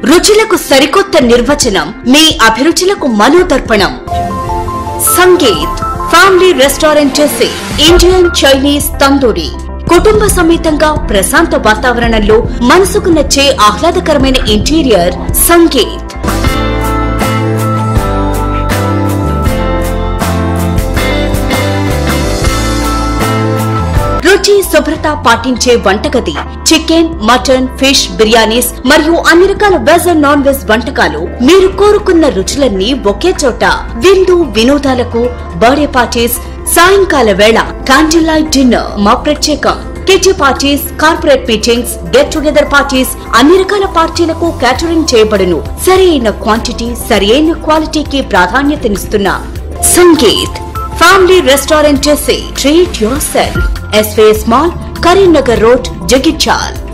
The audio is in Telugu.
రుచులకు సరికొత్త నిర్వచనం మీ అభిరుచులకు మనోదర్పణం సంగీత్ ఫ్యామిలీ రెస్టారెంట్ చేసే ఇండియన్ చైనీస్ తందూరి కుటుంబ సమేతంగా ప్రశాంత వాతావరణంలో మనసుకు నచ్చే ఆహ్లాదకరమైన ఇంటీరియర్ సంగీత్ రుచి శుభ్రత పాటించే వంటగది చికెన్ మటన్ ఫిష్ బిర్యానీస్ మరియు అన్ని రకాల వెజ్ అండ్ నాన్ వెజ్ వంటకాలు మీరు కోరుకున్న రుచులన్నీ ఒకే చోట విందు వినోదాలకు బర్త్డే పార్టీస్ సాయంకాల వేళ క్యాండిల్ లైట్ డిన్నర్ మా ప్రత్యేకం kitty parties corporate meetings get together parties అన్ని రకాల పార్టీలకు క్యాటరింగ్ చేయబడును సరైన క్వాంటిటీ సరైన క్వాలిటీకి ప్రాధాన్యతనిస్తున్న సంగీత్ ఫ్యామిలీ రెస్టారెంట్ చేసే treat yourself SVS mall Karimnagar road Jagtial